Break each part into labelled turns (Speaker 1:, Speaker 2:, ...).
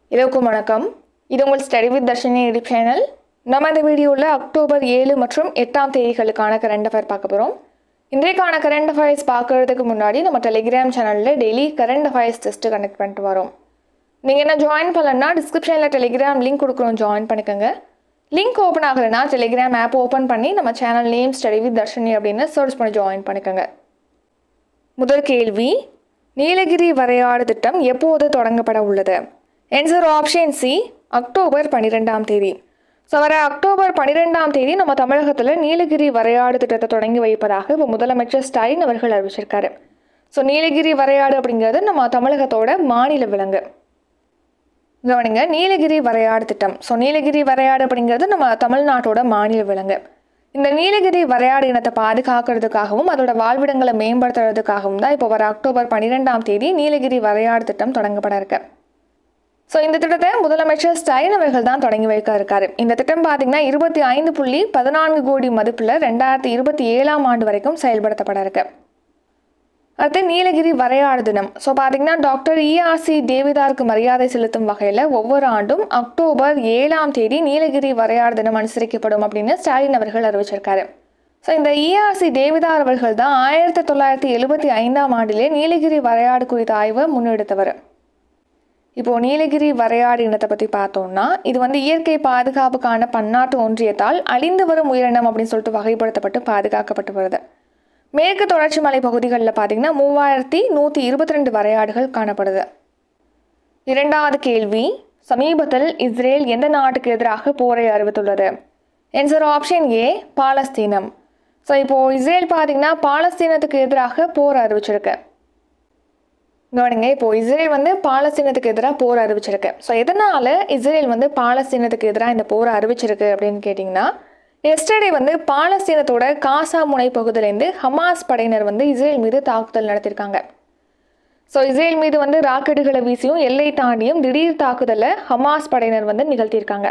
Speaker 1: எல்லோருக்கும் வணக்கம் இது உங்கள் study with Darshini YouTube channel நம்ம இந்த வீடியோவில் அக்டோபர் ஏழு மற்றும் எட்டாம் தேதிகளுக்கான கரண்ட் அஃபேர் பார்க்க போகிறோம் இன்றைக்கான கரண்ட் அஃபேர்ஸ் பார்க்கறதுக்கு முன்னாடி நம்ம டெலிகிராம் சேனலில் daily current affairs test connect பண்ணிட்டு வரோம் நீங்கள் என்ன ஜாயின் பண்ணலன்னா டிஸ்கிரிப்ஷனில் டெலிகிராம் லிங்க் கொடுக்குறோம் ஜாயின் பண்ணிக்கோங்க லிங்க் ஓப்பன் ஆகலைன்னா டெலிகிராம் ஆப் ஓப்பன் பண்ணி நம்ம channel name study with Darshini அப்படின்னு சர்ச் பண்ணி ஜாயின் பண்ணிக்கோங்க முதல் கேள்வி நீலகிரி வரையாடு திட்டம் எப்போது தொடங்கப்பட உள்ளது ஆன்சர் ஆப்ஷன் சி அக்டோபர் பன்னிரெண்டாம் தேதி ஸோ வர அக்டோபர் பன்னிரெண்டாம் தேதி நம்ம தமிழகத்தில் நீலகிரி வரையாடு திட்டத்தை தொடங்கி வைப்பதாக இப்போ முதலமைச்சர் ஸ்டாலின் அவர்கள் அறிவிச்சிருக்காரு ஸோ நீலகிரி வரையாடு அப்படிங்கிறது நம்ம தமிழகத்தோட மாநில விலங்கு கவனிங்க நீலகிரி வரையாடு திட்டம் ஸோ நீலகிரி வரையாடு அப்படிங்கிறது நம்ம தமிழ்நாட்டோட மாநில விலங்கு இந்த நீலகிரி வரையாடு இனத்தை பாதுகாக்கிறதுக்காகவும் அதோட வாழ்விடங்களை மேம்படுத்துறதுக்காகவும் தான் இப்போ வர அக்டோபர் பன்னிரெண்டாம் தேதி நீலகிரி வரையாடு திட்டம் தொடங்கப்பட இருக்கு ஸோ இந்த திட்டத்தை முதலமைச்சர் ஸ்டாலின் அவர்கள் தான் தொடங்கி வைக்க இருக்காரு இந்த திட்டம் பார்த்தீங்கன்னா இருபத்தி ஐந்து புள்ளி பதினான்கு கோடி மதிப்பில் ரெண்டாயிரத்தி இருபத்தி ஏழாம் ஆண்டு வரைக்கும் செயல்படுத்தப்பட இருக்கு அடுத்து நீலகிரி வரையாடு தினம் ஸோ பார்த்தீங்கன்னா டாக்டர் இஆர்சி தேவிதாருக்கு மரியாதை செலுத்தும் வகையில் ஒவ்வொரு ஆண்டும் அக்டோபர் ஏழாம் தேதி நீலகிரி வரையாடு தினம் அனுசரிக்கப்படும் அப்படின்னு ஸ்டாலின் அவர்கள் அறிவிச்சிருக்காரு ஸோ இந்த இஆர்சி தேவிதார் அவர்கள் தான் ஆயிரத்தி தொள்ளாயிரத்தி எழுபத்தி ஐந்தாம் ஆண்டிலே நீலகிரி வரையாடு குறித்த ஆய்வை முன்னெடுத்தவர் இப்போ நீலகிரி வரையாடு இனத்தை பற்றி பார்த்தோம்னா இது வந்து இயற்கை பாதுகாப்புக்கான பன்னாட்டு ஒன்றியத்தால் அழிந்து வரும் உயிரினம் அப்படின்னு சொல்லிட்டு வகைப்படுத்தப்பட்டு பாதுகாக்கப்பட்டு வருது மேற்கு தொடர்ச்சி மலை பகுதிகளில் பார்த்தீங்கன்னா மூவாயிரத்தி நூற்றி இருபத்தி ரெண்டு வரையாடுகள் காணப்படுது இரண்டாவது கேள்வி சமீபத்தில் இஸ்ரேல் எந்த நாட்டுக்கு எதிராக போரை அறிவித்துள்ளது ஆன்சர் ஆப்ஷன் ஏ பாலஸ்தீனம் ஸோ இப்போது இஸ்ரேல் பார்த்தீங்கன்னா பாலஸ்தீனத்துக்கு எதிராக போர் அறிவிச்சிருக்கு கவனிங்க இப்போ இஸ்ரேல் வந்து பாலஸ்தீனத்துக்கு எதிராக போர் அறிவிச்சிருக்கு ஸோ எதனால் இஸ்ரேல் வந்து பாலஸ்தீனத்துக்கு எதிராக இந்த போரை அறிவிச்சிருக்கு அப்படின்னு கேட்டிங்கன்னா எஸ்டர்டே வந்து பாலஸ்தீனத்தோட காசா முனை பகுதியிலேருந்து ஹமாஸ் படையினர் வந்து இஸ்ரேல் மீது தாக்குதல் நடத்தியிருக்காங்க ஸோ இஸ்ரேல் மீது வந்து ராக்கெட்டுகளை வீசியும் எல்லை தாண்டியும் திடீர் தாக்குதலை ஹமாஸ் படையினர் வந்து நிகழ்த்தியிருக்காங்க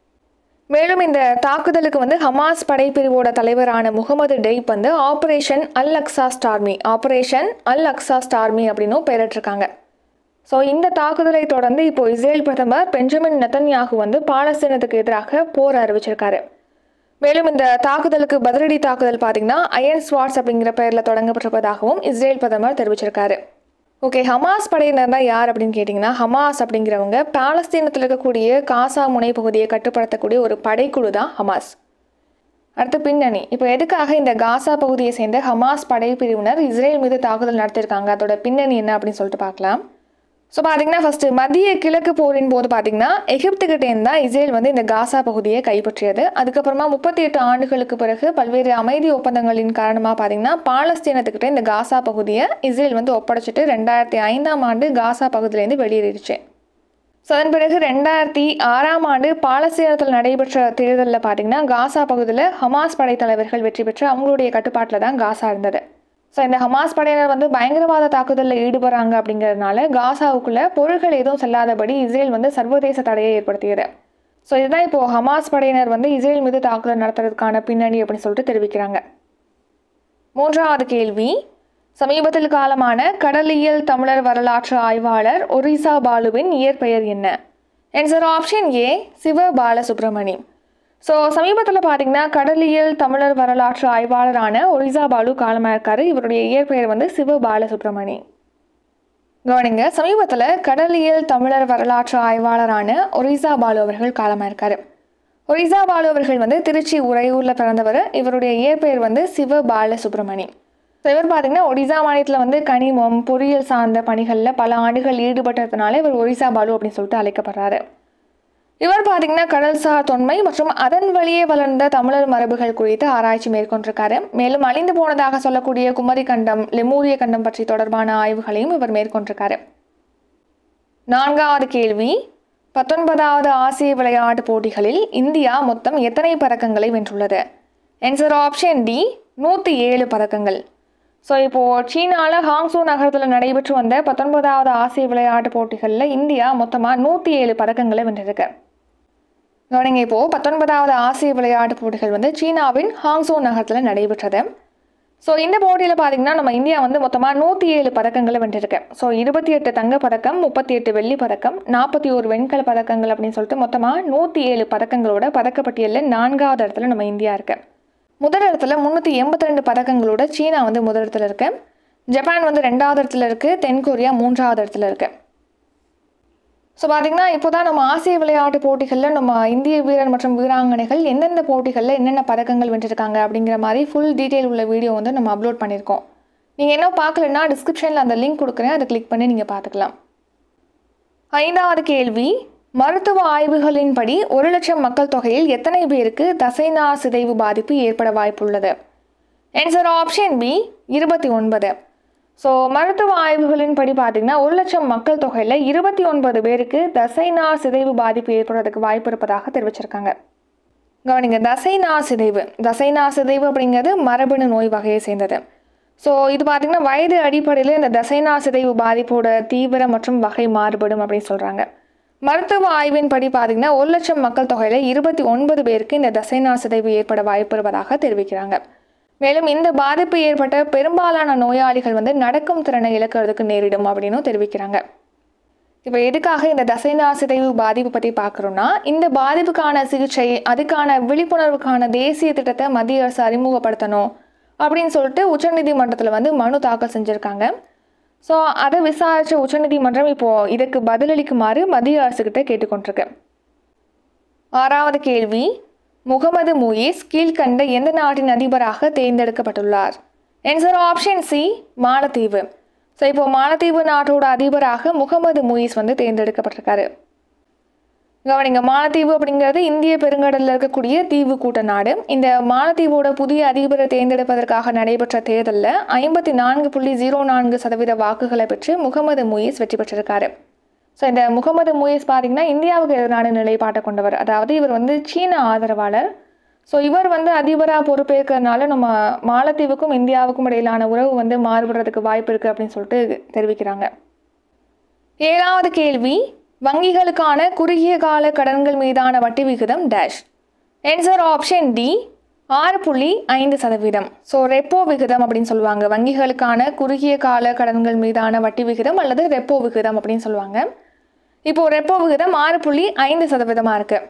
Speaker 1: மேலும் இந்த தாக்குதலுக்கு வந்து ஹமாஸ் படைப்பிரிவோட தலைவரான முகமது டெய்ப் வந்து operation Al Aqsa storm operation Al Aqsa storm அப்படின்னும் பெயரிட்டிருக்காங்க ஸோ இந்த தாக்குதலை தொடர்ந்து இப்போ இஸ்ரேல் பிரதமர் பெஞ்சமின் நெத்தன்யாகு வந்து பாலஸ்தீனத்துக்கு எதிராக போர் அறிவிச்சிருக்காரு மேலும் இந்த தாக்குதலுக்கு பதிலடி தாக்குதல் பார்த்தீங்கன்னா அயன் ஸ்வாட்ஸ் அப்படிங்கிற பெயரில் தொடங்கப்பட்டிருப்பதாகவும் இஸ்ரேல் பிரதமர் தெரிவிச்சிருக்காரு ஓகே ஹமாஸ் படையினர் தான் யார் அப்படின்னு கேட்டிங்கன்னா ஹமாஸ் அப்படிங்கிறவங்க பாலஸ்தீனத்தில் இருக்கக்கூடிய காசா முனை பகுதியை கட்டுப்படுத்தக்கூடிய ஒரு படைக்குழு தான் ஹமாஸ் அடுத்து பின்னணி இப்போ எதுக்காக இந்த காசா பகுதியை சேர்ந்த ஹமாஸ் படைப்பிரிவினர் இஸ்ரேல் மீது தாக்குதல் நடத்தியிருக்காங்க அதோட பின்னணி என்ன அப்படின்னு சொல்லிட்டு பார்க்கலாம் ஸோ பார்த்தீங்கன்னா ஃபஸ்ட்டு மத்திய கிழக்கு போரின் போது பார்த்தீங்கன்னா எகிப்துக்கிட்டேருந்து தான் இஸ்ரேல் வந்து இந்த காசா பகுதியை கைப்பற்றியது அதுக்கப்புறமா முப்பத்தி எட்டு ஆண்டுகளுக்கு பிறகு பல்வேறு அமைதி ஒப்பந்தங்களின் காரணமாக பார்த்தீங்கன்னா பாலஸ்தீனத்துக்கிட்ட இந்த காசா பகுதியை இஸ்ரேல் வந்து ஒப்படைச்சிட்டு ரெண்டாயிரத்தி ஐந்தாம் ஆண்டு காசா பகுதியிலேருந்து வெளியேறிடுச்சு ஸோ அதன் பிறகு ரெண்டாயிரத்தி ஆறாம் ஆண்டு பாலஸ்தீனத்தில் நடைபெற்ற தேர்தலில் பார்த்தீங்கன்னா காசா பகுதியில் ஹமாஸ் படைத்தலைவர்கள் வெற்றி பெற்று அவங்களுடைய கட்டுப்பாட்டில் தான் காசா இருந்தது ஸோ இந்த ஹமாஸ் படையினர் வந்து பயங்கரவாத தாக்குதலில் ஈடுபடுறாங்க அப்படிங்கிறதுனால காசாவுக்குள்ள பொருட்கள் எதுவும் செல்லாதபடி இஸ்ரேல் வந்து சர்வதேச தடையை ஏற்படுத்தியது ஸோ இதுதான் இப்போது ஹமாஸ் படையினர் வந்து இஸ்ரேல் மீது தாக்குதல் நடத்துறதுக்கான பின்னணி அப்படின்னு சொல்லிட்டு தெரிவிக்கிறாங்க மூன்றாவது கேள்வி சமீபத்தில் காலமான கடலியல் தமிழர் வரலாற்று ஆய்வாளர் ஒரிசா பாலுவின் இயற்பெயர் என்ன answer option A Siva Balasubramani so சமீபத்தில் பார்த்தீங்கன்னா கடலியல் தமிழர் வரலாற்று ஆய்வாளரான ஒரிசா பாலு காலமாக இருக்காரு இவருடைய இயற்பெயர் வந்து சிவ பாலசுப்ரமணி கவனிங்க சமீபத்தில் கடலியல் தமிழர் வரலாற்று ஆய்வாளரான ஒரிசா பாலு அவர்கள் காலமாக இருக்காரு ஒரிசா பாலு அவர்கள் வந்து திருச்சி உறையூரில் பிறந்தவர் இவருடைய இயற்பெயர் வந்து சிவ பாலசுப்ரமணி ஸோ இவர் பார்த்தீங்கன்னா ஒடிசா மாநிலத்தில் வந்து கனிமம் பொறியியல் சார்ந்த பணிகளில் பல ஆண்டுகள் ஈடுபட்டதுனால இவர் ஒரிசா பாலு அப்படின்னு சொல்லிட்டு அழைக்கப்படுறாரு இவர் பார்த்தீங்கன்னா கடல்சார் தொன்மை மற்றும் அதன் வழியே வளர்ந்த தமிழர் மரபுகள் குறித்து ஆராய்ச்சி மேற்கொண்டிருக்காரு மேலும் அழிந்து போனதாக சொல்லக்கூடிய குமரி கண்டம் லெமூரிய கண்டம் பற்றி தொடர்பான ஆய்வுகளையும் இவர் மேற்கொண்டிருக்காரு நான்காவது கேள்வி பத்தொன்பதாவது ஆசிய விளையாட்டுப் போட்டிகளில் இந்தியா மொத்தம் எத்தனை பதக்கங்களை வென்றுள்ளது ஆன்சர் ஆப்ஷன் டி நூற்றி ஏழு பதக்கங்கள் ஸோ இப்போது சீனாவில் ஹாங்ஸூ நகரத்தில் நடைபெற்று வந்த பத்தொன்பதாவது ஆசிய விளையாட்டுப் போட்டிகளில் இந்தியா மொத்தமாக நூற்றி ஏழு பதக்கங்களை வென்றிருக்கு கவனிங்க இப்போது பத்தொன்பதாவது ஆசிய விளையாட்டுப் போட்டிகள் வந்து சீனாவின் ஹாங்ஸோ நகரத்தில் நடைபெற்றது ஸோ இந்த போட்டியில் பார்த்தீங்கன்னா நம்ம இந்தியா வந்து மொத்தமாக நூற்றி ஏழு பதக்கங்களை வென்றிருக்கு ஸோ இருபத்தி எட்டு தங்க பதக்கம் முப்பத்தி எட்டு வெள்ளி பதக்கம் நாற்பத்தி ஒரு வெண்கல பதக்கங்கள் அப்படின்னு சொல்லிட்டு மொத்தமாக நூற்றி ஏழு பதக்கங்களோட பதக்கப்பட்டியலில் நான்காவது இடத்துல நம்ம இந்தியா இருக்கு முதல் இடத்துல முந்நூற்றி எண்பத்தி ரெண்டு பதக்கங்களோட சீனா வந்து முதல் இடத்துல இருக்கு ஜப்பான் வந்து ரெண்டாவது இடத்துல இருக்கு தென்கொரியா மூன்றாவது இடத்துல இருக்கு ஸோ பார்த்தீங்கன்னா இப்போ தான் நம்ம ஆசிய விளையாட்டு போட்டிகளில் நம்ம இந்திய வீரர் மற்றும் வீராங்கனைகள் எந்தெந்த போட்டிகளில் என்னென்ன பதக்கங்கள் வென்றிருக்காங்க அப்படிங்கிற மாதிரி ஃபுல் டீட்டெயில் உள்ள வீடியோ வந்து நம்ம அப்லோட் பண்ணியிருக்கோம் நீங்கள் என்ன பார்க்கலன்னா டிஸ்கிரிப்ஷனில் அந்த லிங்க் கொடுக்குறேன் அதை கிளிக் பண்ணி நீங்கள் பார்த்துக்கலாம் ஐந்தாவது கேள்வி மருத்துவ ஆய்வுகளின்படி ஒரு லட்சம் மக்கள் தொகையில் எத்தனை பேருக்கு தசைநார் சிதைவு பாதிப்பு ஏற்பட வாய்ப்புள்ளது ஆன்சர் ஆப்ஷன் பி இருபத்தி ஒன்பது ஸோ மருத்துவ ஆய்வுகளின்படி பார்த்தீங்கன்னா ஒரு லட்சம் மக்கள் தொகையில் இருபத்தி ஒன்பது பேருக்கு தசைநார் சிதைவு பாதிப்பு ஏற்படுறதுக்கு வாய்ப்பு இருப்பதாக தெரிவிச்சிருக்காங்க கவனிங்க தசைநார் சிதைவு தசைநார் சிதைவு அப்படிங்கிறது மரபணு நோய் வகையை சேர்ந்தது ஸோ இது பார்த்தீங்கன்னா வயது அடிப்படையில் இந்த தசைநார் சிதைவு பாதிப்போட தீவிரம் மற்றும் வகை மாறுபடும் அப்படின்னு சொல்கிறாங்க மருத்துவ ஆய்வின்படி பார்த்தீங்கன்னா ஒரு லட்சம் மக்கள் தொகையில் இருபத்தி ஒன்பது பேருக்கு இந்த தசைநார் சிதைவு ஏற்பட வாய்ப்பு இருப்பதாக தெரிவிக்கிறாங்க மேலும் இந்த பாதிப்பு ஏற்பட்ட பெரும்பாலான நோயாளிகள் வந்து நடக்கும் திறனை இழக்கிறதுக்கு நேரிடும் அப்படின்னும் தெரிவிக்கிறாங்க இப்போ எதுக்காக இந்த தசைநார் சிதைவு பாதிப்பு பற்றி பார்க்குறோன்னா இந்த பாதிப்புக்கான சிகிச்சை அதுக்கான விழிப்புணர்வுக்கான தேசிய திட்டத்தை மத்திய அரசு அறிமுகப்படுத்தணும் அப்படின்னு சொல்லிட்டு உச்சநீதிமன்றத்தில் வந்து மனு தாக்கல் செஞ்சுருக்காங்க ஸோ அதை விசாரித்த உச்சநீதிமன்றம் இப்போது இதுக்கு பதிலளிக்குமாறு மத்திய அரசுக்கிட்ட கேட்டுக்கொண்டிருக்கு ஆறாவது கேள்வி முகமது முயிஸ் கீழ்கண்ட எந்த நாட்டின் அதிபராக தேர்ந்தெடுக்கப்பட்டுள்ளார் ஆன்சர் ஆப்ஷன் சி மாலத்தீவு ஸோ இப்போ மாலத்தீவு நாட்டோட அதிபராக முகமது முயிஸ் வந்து தேர்ந்தெடுக்கப்பட்டிருக்காரு கவனிங்க மாலத்தீவு அப்படிங்கிறது இந்திய பெருங்கடலில் இருக்கக்கூடிய தீவு கூட்ட நாடு இந்த மாலத்தீவோட புதிய அதிபரை தேர்ந்தெடுப்பதற்காக நடைபெற்ற தேர்தலில் ஐம்பத்தி நான்கு புள்ளி ஜீரோ நான்கு சதவீத வாக்குகளை பெற்று முகமது முயிஸ் வெற்றி பெற்றிருக்காரு ஸோ இந்த முகமது முயிஸ் பார்த்தீங்கன்னா இந்தியாவுக்கு எதிரான நிலைப்பாட்டை கொண்டவர் அதாவது இவர் வந்து சீன ஆதரவாளர் ஸோ இவர் வந்து அதிபராக பொறுப்பேற்கிறதுனால நம்ம மாலத்தீவுக்கும் இந்தியாவுக்கும் இடையிலான உறவு வந்து மாறுபடுறதுக்கு வாய்ப்பு இருக்குது அப்படின்னு சொல்லிட்டு தெரிவிக்கிறாங்க ஏழாவது கேள்வி வங்கிகளுக்கான குறுகிய கால கடன்கள் மீதான வட்டி விகிதம் டேஷ் ஆன்சர் ஆப்ஷன் டி ஆறு புள்ளி ஐந்து சதவீதம் ஸோ ரெப்போ விகிதம் அப்படின்னு சொல்லுவாங்க வங்கிகளுக்கான குறுகிய கால கடன்கள் மீதான வட்டி விகிதம் அல்லது ரெப்போ விகிதம் அப்படின்னு சொல்லுவாங்க இப்போ ரெப்போ விகிதம் ஆறு புள்ளி ஐந்து சதவீதமாக இருக்குது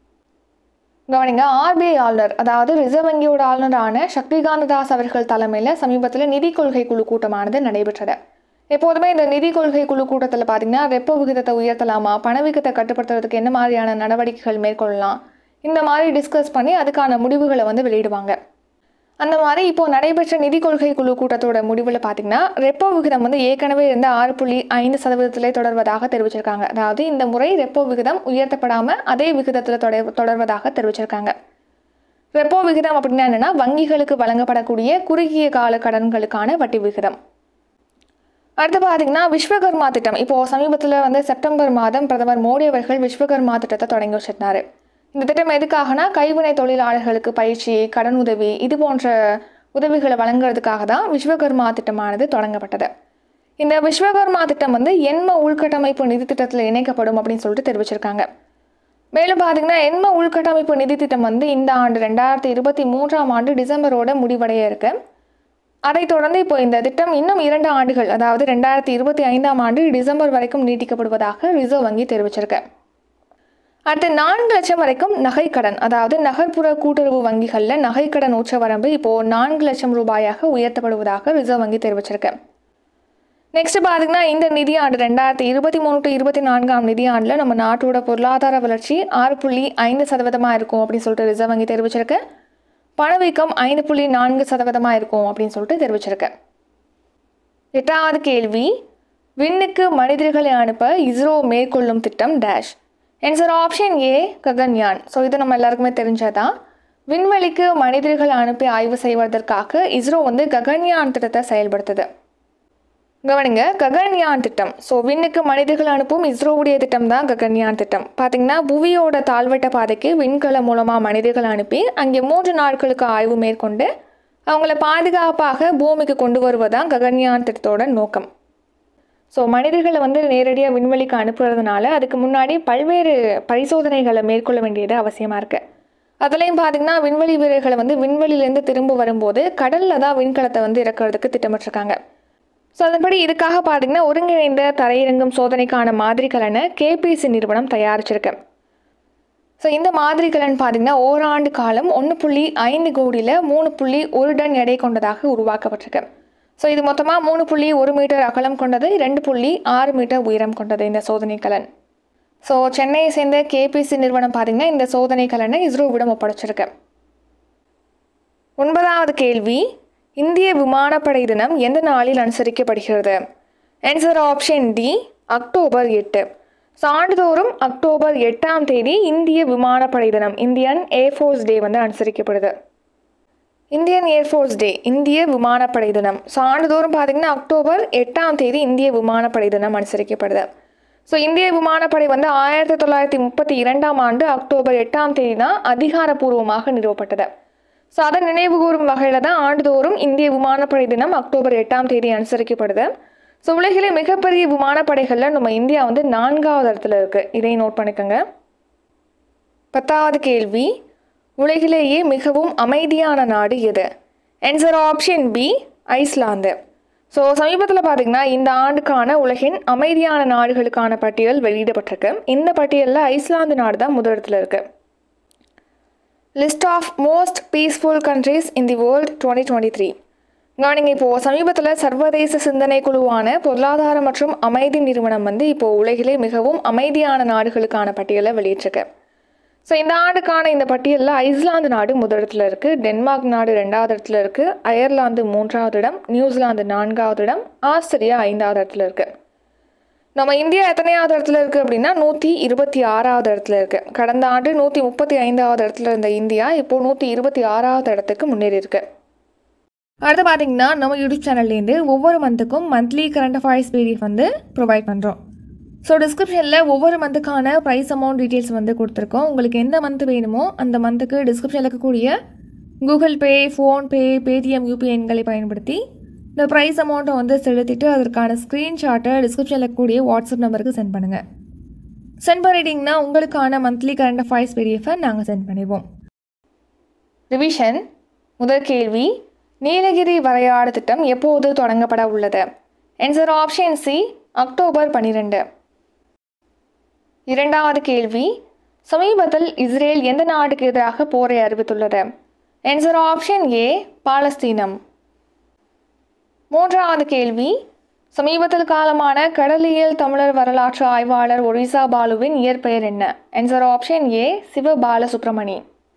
Speaker 1: கவனிங்க ஆர்பிஐ ஆளுநர் அதாவது ரிசர்வ் வங்கியோட ஆளுநரான சக்திகாந்த தாஸ் அவர்கள் தலைமையில் சமீபத்தில் நிதி கொள்கை குழு கூட்டமானது நடைபெற்றது எப்போதுமே இந்த நிதி கொள்கை குழு கூட்டத்தில் பார்த்தீங்கன்னா ரெப்போ விகிதத்தை உயர்த்தலாமா பணவீக்கத்தை கட்டுப்படுத்துறதுக்கு என்ன மாதிரியான நடவடிக்கைகள் மேற்கொள்ளலாம் இந்த மாதிரி டிஸ்கஸ் பண்ணி அதுக்கான முடிவுகளை வந்து வெளியிடுவாங்க அந்த மாதிரி இப்போ நடைபெற்ற நிதி கொள்கை குழு கூட்டத்தோட முடிவில் பார்த்தீங்கன்னா ரெப்போ விகிதம் வந்து ஏற்கனவே இருந்த ஆறு புள்ளி ஐந்து சதவீதத்திலே தொடர்வதாக தெரிவிச்சிருக்காங்க அதாவது இந்த முறை ரெப்போ விகிதம் உயர்த்தப்படாமல் அதே விகிதத்தில் தொடர் தொடர்வதாக தெரிவிச்சிருக்காங்க ரெப்போ விகிதம் அப்படின்னா என்னன்னா வங்கிகளுக்கு வழங்கப்படக்கூடிய குறுகிய கால கடன்களுக்கான வட்டி விகிதம் அடுத்து பார்த்தீங்கன்னா விஸ்வகர்மா திட்டம் இப்போது சமீபத்தில் வந்து செப்டம்பர் மாதம் பிரதமர் மோடி அவர்கள் விஸ்வகர்மா திட்டத்தை தொடங்கி வச்சிருந்தாரு இந்த திட்டம் எதுக்காகனா கைவினை தொழிலாளர்களுக்கு பயிற்சி கடன் உதவி இது போன்ற உதவிகளை வழங்குறதுக்காக தான் விஸ்வகர்மா திட்டமானது தொடங்கப்பட்டது இந்த விஸ்வகர்மா திட்டம் வந்து எண்ம உள்கட்டமைப்பு நிதி திட்டத்தில் இணைக்கப்படும் அப்படின்னு சொல்லிட்டு தெரிவிச்சிருக்காங்க மேலும் பார்த்தீங்கன்னா எண்ம உள்கட்டமைப்பு நிதி திட்டம் வந்து இந்த ஆண்டு ரெண்டாயிரத்தி இருபத்தி மூன்றாம் ஆண்டு டிசம்பரோட முடிவடைய இருக்கு அதைத் தொடர்ந்து இப்போ இந்த திட்டம் இன்னும் இரண்டு ஆண்டுகள் அதாவது ரெண்டாயிரத்தி இருபத்தி ஐந்தாம் ஆண்டு டிசம்பர் வரைக்கும் நீட்டிக்கப்படுவதாக ரிசர்வ் வங்கி தெரிவிச்சிருக்கு அடுத்து நான்கு லட்சம் வரைக்கும் நகைக்கடன் அதாவது நகர்ப்புற கூட்டுறவு வங்கிகளில் நகைக்கடன் உச்சவரம்பு இப்போது நான்கு லட்சம் ரூபாயாக உயர்த்தப்படுவதாக ரிசர்வ் வங்கி தெரிவிச்சிருக்கு நெக்ஸ்ட் பார்த்தீங்கன்னா இந்த நிதியாண்டு ரெண்டாயிரத்தி இருபத்தி மூணு டு இருபத்தி நான்காம் நிதியாண்டில் நம்ம நாட்டோட பொருளாதார வளர்ச்சி ஆறு புள்ளி ஐந்து சதவீதமாக இருக்கும் அப்படின்னு சொல்லிட்டு ரிசர்வ் வங்கி தெரிவிச்சிருக்கு பணவீக்கம் ஐந்து புள்ளி நான்கு சதவீதமாக இருக்கும் அப்படின்னு சொல்லிட்டு தெரிவிச்சிருக்கு எட்டாவது கேள்வி விண்ணுக்கு மனிதர்களை அனுப்ப இஸ்ரோ மேற்கொள்ளும் திட்டம் dash answer option A Gaganyaan so இது நம்ம எல்லாருக்குமே தெரிஞ்சதான் விண்வெளிக்கு மனிதர்களை அனுப்பி ஆய்வு செய்வதற்காக இஸ்ரோ வந்து ககன்யான் திட்டத்தை செயல்படுத்துது கவனிங்க ககன்யான் திட்டம் ஸோ விண்ணுக்கு மனிதர்கள் அனுப்பும் இஸ்ரோவுடைய திட்டம் தான் ககன்யான் திட்டம் பார்த்தீங்கன்னா புவியோட தாழ்வட்ட பாதைக்கு விண்கலம் மூலமாக மனிதர்கள் அனுப்பி அங்கே மூன்று நாட்களுக்கு ஆய்வு மேற்கொண்டு அவங்கள பாதுகாப்பாக பூமிக்கு கொண்டு வருவதுதான் ககன்யான் திட்டத்தோட நோக்கம் ஸோ மனிதர்களை வந்து நேரடியாக விண்வெளிக்கு அனுப்புறதுனால அதுக்கு முன்னாடி பல்வேறு பரிசோதனைகளை மேற்கொள்ள வேண்டியது அவசியமாக இருக்குது அதுலேயும் பார்த்தீங்கன்னா விண்வெளி வீரர்களை வந்து விண்வெளியிலேருந்து திரும்ப வரும்போது கடலில் தான் விண்கலத்தை வந்து இறக்குறதுக்கு திட்டமிட்டிருக்காங்க ஸோ அதன்படி இதுக்காக பார்த்தீங்கன்னா ஒருங்கிணைந்த தரையிறங்கும் சோதனைக்கான மாதிரி கலனை கேபிசி நிறுவனம் தயாரிச்சிருக்கு ஸோ இந்த மாதிரி கலன் பார்த்தீங்கன்னா ஓராண்டு காலம் ஒன்று புள்ளி ஐந்து கோடியில் மூணு புள்ளி ஒரு டன் எடை கொண்டதாக உருவாக்கப்பட்டிருக்கு ஸோ இது மொத்தமாக மூணு புள்ளி ஒரு மீட்டர் அகலம் கொண்டது ரெண்டு புள்ளி ஆறு மீட்டர் உயரம் கொண்டது இந்த சோதனை கலன் ஸோ சென்னையை சேர்ந்த கேபிசி நிறுவனம் பார்த்தீங்கன்னா இந்த சோதனை கலனை இஸ்ரோவிடம் ஒப்படைச்சிருக்கு ஒன்பதாவது கேள்வி இந்திய விமானப்படை தினம் எந்த நாளில் அனுசரிக்கப்படுகிறது ஆன்சர் ஆப்ஷன் டி அக்டோபர் எட்டு ஸோ ஆண்டுதோறும் அக்டோபர் எட்டாம் தேதி இந்திய விமானப்படை தினம் இந்தியன் ஏர்ஃபோர்ஸ் டே வந்து அனுசரிக்கப்படுது இந்தியன் ஏர்ஃபோர்ஸ் டே இந்திய விமானப்படை தினம் ஸோ ஆண்டுதோறும் பார்த்தீங்கன்னா அக்டோபர் எட்டாம் தேதி இந்திய விமானப்படை தினம் அனுசரிக்கப்படுது ஸோ இந்திய விமானப்படை வந்து ஆயிரத்தி தொள்ளாயிரத்தி முப்பத்தி இரண்டாம் ஆண்டு அக்டோபர் எட்டாம் தேதி தான் அதிகாரப்பூர்வமாக நிறுவப்பட்டது ஸோ அதை நினைவு கூறும் வகையில் தான் ஆண்டுதோறும் இந்திய விமானப்படை தினம் அக்டோபர் எட்டாம் தேதி அனுசரிக்கப்படுது ஸோ உலகிலே மிகப்பெரிய விமானப்படைகளில் நம்ம இந்தியா வந்து நான்காவது இடத்துல இருக்குது இதை நோட் பண்ணிக்கோங்க பத்தாவது கேள்வி உலகிலேயே மிகவும் அமைதியான நாடு எது answer option B Iceland so சமீபத்தில் பார்த்தீங்கன்னா இந்த ஆண்டுக்கான உலகின் அமைதியான நாடுகளுக்கான பட்டியல் வெளியிடப்பட்டிருக்கு இந்த பட்டியலில் ஐஸ்லாந்து நாடு தான் முதலிடத்தில் இருக்குது list of most peaceful countries in the world twenty twenty three கவனிங்க இப்போது சமீபத்தில் சர்வதேச சிந்தனை குழுவான பொருளாதார மற்றும் அமைதி நிறுவனம் வந்து இப்போது உலகிலே மிகவும் அமைதியான நாடுகளுக்கான பட்டியலை வெளியிட்டிருக்கு ஸோ இந்த ஆண்டுக்கான இந்த பட்டியலில் ஐஸ்லாந்து நாடு முதலிடத்தில் இருக்குது டென்மார்க் நாடு ரெண்டாவது இடத்துல இருக்குது அயர்லாந்து மூன்றாவது இடம் நியூசிலாந்து நான்காவது இடம் ஆஸ்திரியா ஐந்தாவது இடத்துல இருக்குது நம்ம இந்தியா எத்தனையாவது இடத்துல இருக்குது அப்படின்னா நூற்றி இருபத்தி ஆறாவது இடத்துல இருக்குது கடந்த ஆண்டு நூற்றி முப்பத்தி ஐந்தாவது இடத்துல இருந்த இந்தியா இப்போது நூற்றி இருபத்தி ஆறாவது இடத்துக்கு முன்னேறி இருக்கு அடுத்து பார்த்தீங்கன்னா நம்ம யூடியூப் சேனல்லேருந்து ஒவ்வொரு மந்த்துக்கும் மந்த்லி கரண்ட் அஃபேர்ஸ் பிடிஎஃப் வந்து ப்ரொவைட் பண்ணுறோம் ஸோ டிஸ்கிரிப்ஷனில் ஒவ்வொரு மந்த்துக்கான ப்ரைஸ் அமௌண்ட் டீட்டெயில்ஸ் வந்து கொடுத்துருக்கோம் உங்களுக்கு எந்த மந்த் வேணுமோ அந்த மந்த்துக்கு டிஸ்கிரிப்ஷனில் இருக்கக்கூடிய Google Pay PhonePe Paytm UPI எண்களை பயன்படுத்தி இந்த ப்ரைஸ் அமௌண்ட்டை வந்து செலுத்திட்டு அதற்கான ஸ்க்ரீன்ஷாட்டை டிஸ்கிரிப்ஷனில் இருக்கக்கூடிய வாட்ஸ்அப் நம்பருக்கு சென்ட் பண்ணுங்கள் சென்ட் பண்ணிட்டீங்கன்னா உங்களுக்கான மந்த்லி கரண்ட் அஃபேர்ஸ் பிடிஎஃபை நாங்கள் சென்ட் பண்ணிடுவோம் ரிவிஷன் முதல் கேள்வி நீலகிரி வரையாடு திட்டம் எப்போது தொடங்கப்பட உள்ளது ஆன்சர் ஆப்ஷன் சி அக்டோபர் பன்னிரெண்டு இரண்டாவது கேள்வி சமீபத்தில் இஸ்ரேல் எந்த நாட்டுக்கு எதிராக போரை அறிவித்துள்ளது ஆன்சர் ஆப்ஷன் ஏ பாலஸ்தீனம் மூன்றாவது கேள்வி சமீபத்தில் காலமான கடலியல் தமிழர் வரலாற்று ஆய்வாளர் ஒரிசா பாலுவின் இயற்பெயர் என்ன answer option A Siva Balasubramani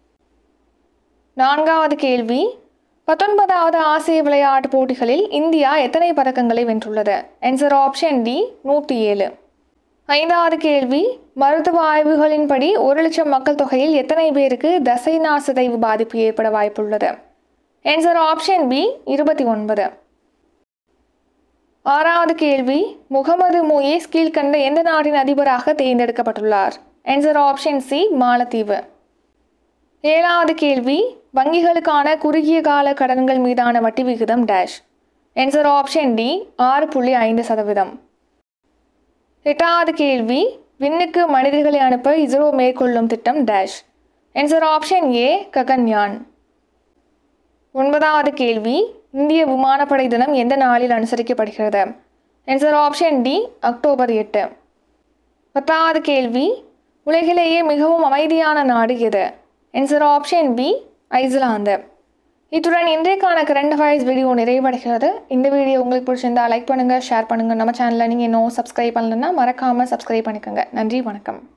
Speaker 1: நான்காவது கேள்வி பத்தொன்பதாவது ஆசிய விளையாட்டுப் போட்டிகளில் இந்தியா எத்தனை பதக்கங்களை வென்றுள்ளது ஆன்சர் ஆப்ஷன் டி நூற்றி ஏழு ஐந்தாவது கேள்வி மருத்துவ ஆய்வுகளின்படி ஒரு லட்சம் மக்கள் தொகையில் எத்தனை பேருக்கு தசைநா சிதைவு பாதிப்பு ஏற்பட வாய்ப்புள்ளது ஆன்சர் ஆப்ஷன் பி இருபத்தி ஒன்பது ஆறாவது கேள்வி முகமது முயேஸ் கீழ்கண்ட எந்த நாட்டின் அதிபராக தேர்ந்தெடுக்கப்பட்டுள்ளார் ஆன்சர் ஆப்ஷன் சி மாலத்தீவு ஏழாவது கேள்வி வங்கிகளுக்கான குறுகிய கால கடன்கள் மீதான வட்டி விகிதம் டேஷ் ஆன்சர் ஆப்ஷன் டி ஆறு புள்ளி ஐந்து சதவீதம் எட்டாவது கேள்வி விண்ணுக்கு மனிதர்களை அனுப்ப இஸ்ரோ மேற்கொள்ளும் திட்டம் dash answer option A Gaganyaan ஒன்பதாவது கேள்வி இந்திய விமானப்படை தினம் எந்த நாளில் அனுசரிக்கப்படுகிறது ஆன்சர் ஆப்ஷன் டி அக்டோபர் எட்டு பத்தாவது கேள்வி உலகிலேயே மிகவும் அமைதியான நாடு எது ஆன்சர் ஆப்ஷன் பி ஐஸ்லாந்து இத்துடன் இன்றைக்கான கரண்ட் அஃபேர்ஸ் வீடியோ நிறைவடைகிறது இந்த வீடியோ உங்களுக்கு பிடிச்சிருந்தா லைக் பண்ணுங்கள் ஷேர் பண்ணுங்கள் நம்ம சேனலில் நீங்கள் இன்னும் சப்ஸ்கிரைப் பண்ணலன்னா மறக்காமல் சப்ஸ்கிரைப் பண்ணிக்கோங்க நன்றி வணக்கம்